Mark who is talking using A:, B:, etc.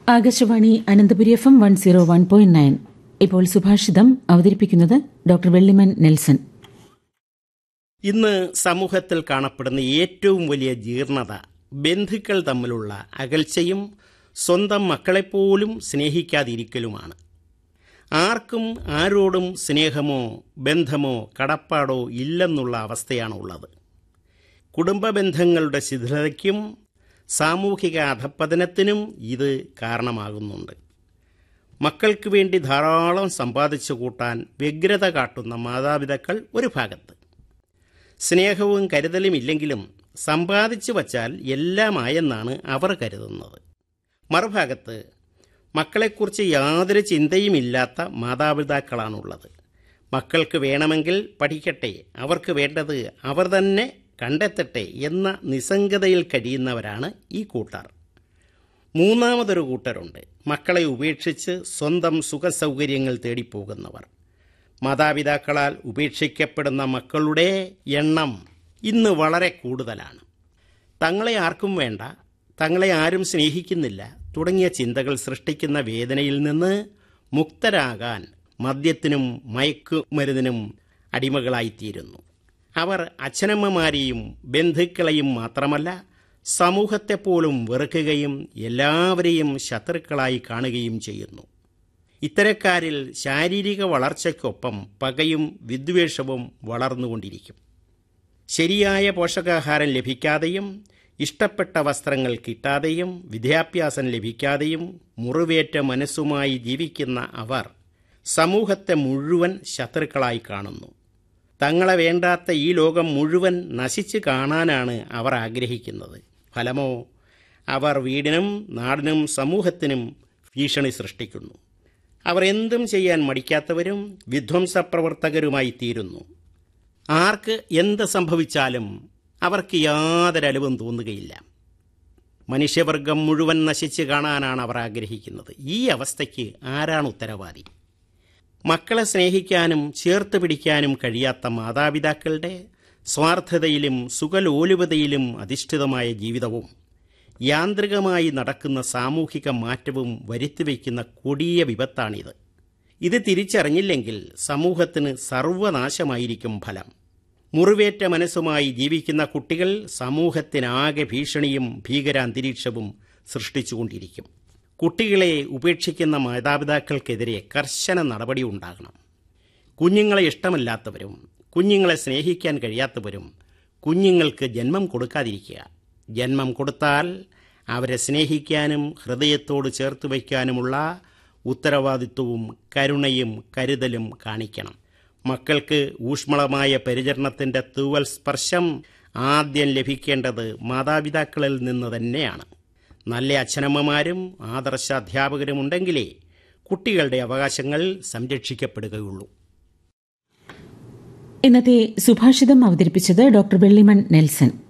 A: Akashvani Ananthapuri F M one zero one point nine ഇപ്പോൾ സുഭാഷിതം അവതരിപ്പിക്കുന്നത് ഡോക്ടർ വെള്ളിമൻ നെൽസൺ
B: ഇന്ന് സമൂഹത്തിൽ കാണപ്പെടുന്ന ഏറ്റവും വലിയ ജീർണത ബന്ധുക്കൾ തമ്മിലുള്ള അകൽച്ചയും സ്വന്തം മക്കളെപ്പോലും സ്നേഹിക്കാതിരിക്കലുമാണ് ആർക്കും ആരോടും സ്നേഹമോ ബന്ധമോ കടപ്പാടോ ഇല്ലെന്നുള്ള അവസ്ഥയാണ് ഉള്ളത് കുടുംബ ബന്ധങ്ങളുടെ ശിഥിലതയ്ക്കും സാമൂഹിക അധപ്പതനത്തിനും ഇത് കാരണമാകുന്നുണ്ട് മക്കൾക്ക് വേണ്ടി ധാരാളം സമ്പാദിച്ചു കൂട്ടാൻ വ്യഗ്രത കാട്ടുന്ന മാതാപിതാക്കൾ ഒരു ഭാഗത്ത് സ്നേഹവും കരുതലും ഇല്ലെങ്കിലും സമ്പാദിച്ചു വച്ചാൽ എല്ലാമായെന്നാണ് അവർ കരുതുന്നത് മറുഭാഗത്ത് മക്കളെക്കുറിച്ച് യാതൊരു ചിന്തയുമില്ലാത്ത മാതാപിതാക്കളാണുള്ളത് മക്കൾക്ക് വേണമെങ്കിൽ പഠിക്കട്ടെ അവർക്ക് വേണ്ടത് അവർ തന്നെ കണ്ടെത്തട്ടെ എന്ന നിസ്സംഗതയിൽ കഴിയുന്നവരാണ് ഈ കൂട്ടർ മൂന്നാമതൊരു കൂട്ടരുണ്ട് മക്കളെ ഉപേക്ഷിച്ച് സ്വന്തം സുഖസൗകര്യങ്ങൾ തേടിപ്പോകുന്നവർ മാതാപിതാക്കളാൽ ഉപേക്ഷിക്കപ്പെടുന്ന മക്കളുടെ എണ്ണം ഇന്ന് വളരെ കൂടുതലാണ് തങ്ങളെ ആർക്കും വേണ്ട തങ്ങളെ ആരും സ്നേഹിക്കുന്നില്ല തുടങ്ങിയ ചിന്തകൾ സൃഷ്ടിക്കുന്ന വേദനയിൽ നിന്ന് മുക്തരാകാൻ മദ്യത്തിനും മയക്കുമരുന്നിനും അടിമകളായിത്തീരുന്നു അവർ അച്ഛനമ്മമാരെയും ബന്ധുക്കളെയും മാത്രമല്ല സമൂഹത്തെപ്പോലും വെറുക്കുകയും എല്ലാവരെയും ശത്രുക്കളായി കാണുകയും ചെയ്യുന്നു ഇത്തരക്കാരിൽ ശാരീരിക വളർച്ചയ്ക്കൊപ്പം പകയും വിദ്വേഷവും വളർന്നുകൊണ്ടിരിക്കും ശരിയായ പോഷകാഹാരം ലഭിക്കാതെയും ഇഷ്ടപ്പെട്ട വസ്ത്രങ്ങൾ കിട്ടാതെയും വിദ്യാഭ്യാസം ലഭിക്കാതെയും മുറിവേറ്റ മനസ്സുമായി ജീവിക്കുന്ന അവർ സമൂഹത്തെ മുഴുവൻ ശത്രുക്കളായി കാണുന്നു തങ്ങളെ വേണ്ടാത്ത ഈ ലോകം മുഴുവൻ നശിച്ചു കാണാനാണ് അവർ ആഗ്രഹിക്കുന്നത് ഫലമോ അവർ വീടിനും നാടിനും സമൂഹത്തിനും ഭീഷണി സൃഷ്ടിക്കുന്നു അവർ എന്തും ചെയ്യാൻ മടിക്കാത്തവരും വിധ്വംസപ്രവർത്തകരുമായി തീരുന്നു ആർക്ക് എന്ത് സംഭവിച്ചാലും അവർക്ക് യാതൊരു അലവും തോന്നുകയില്ല മനുഷ്യവർഗം മുഴുവൻ നശിച്ചു കാണാനാണ് അവർ ആഗ്രഹിക്കുന്നത് ഈ അവസ്ഥയ്ക്ക് ആരാണ് ഉത്തരവാദി മക്കളെ സ്നേഹിക്കാനും ചേർത്ത് പിടിക്കാനും കഴിയാത്ത മാതാപിതാക്കളുടെ സ്വാർത്ഥതയിലും സുഖലോലുപതയിലും അധിഷ്ഠിതമായ ജീവിതവും യാന്ത്രികമായി നടക്കുന്ന സാമൂഹിക മാറ്റവും വരുത്തിവെക്കുന്ന കൊടിയ വിപത്താണിത് ഇത് തിരിച്ചറിഞ്ഞില്ലെങ്കിൽ സമൂഹത്തിന് സർവനാശമായിരിക്കും ഫലം മുറിവേറ്റ മനസ്സുമായി ജീവിക്കുന്ന കുട്ടികൾ സമൂഹത്തിനാകെ ഭീഷണിയും ഭീകരാന്തരീക്ഷവും സൃഷ്ടിച്ചുകൊണ്ടിരിക്കും കുട്ടികളെ ഉപേക്ഷിക്കുന്ന മാതാപിതാക്കൾക്കെതിരെ കർശന നടപടി ഉണ്ടാകണം കുഞ്ഞുങ്ങളെ ഇഷ്ടമല്ലാത്തവരും കുഞ്ഞുങ്ങളെ സ്നേഹിക്കാൻ കഴിയാത്തവരും കുഞ്ഞുങ്ങൾക്ക് ജന്മം കൊടുക്കാതിരിക്കുക ജന്മം കൊടുത്താൽ അവരെ സ്നേഹിക്കാനും ഹൃദയത്തോട് ചേർത്ത് വയ്ക്കാനുമുള്ള ഉത്തരവാദിത്വവും കരുണയും കരുതലും കാണിക്കണം മക്കൾക്ക് ഊഷ്മളമായ പരിചരണത്തിൻ്റെ തൂവൽ സ്പർശം ആദ്യം ലഭിക്കേണ്ടത് മാതാപിതാക്കളിൽ നിന്ന് തന്നെയാണ് നല്ല അച്ഛനമ്മമാരും ആദർശ അധ്യാപകരും ഉണ്ടെങ്കിലേ കുട്ടികളുടെ അവകാശങ്ങൾ സംരക്ഷിക്കപ്പെടുകയുള്ളൂ
A: ഇന്നത്തെ സുഭാഷിതം അവതരിപ്പിച്ചത് ഡോക്ടർ വെള്ളിമൺ നെൽസൺ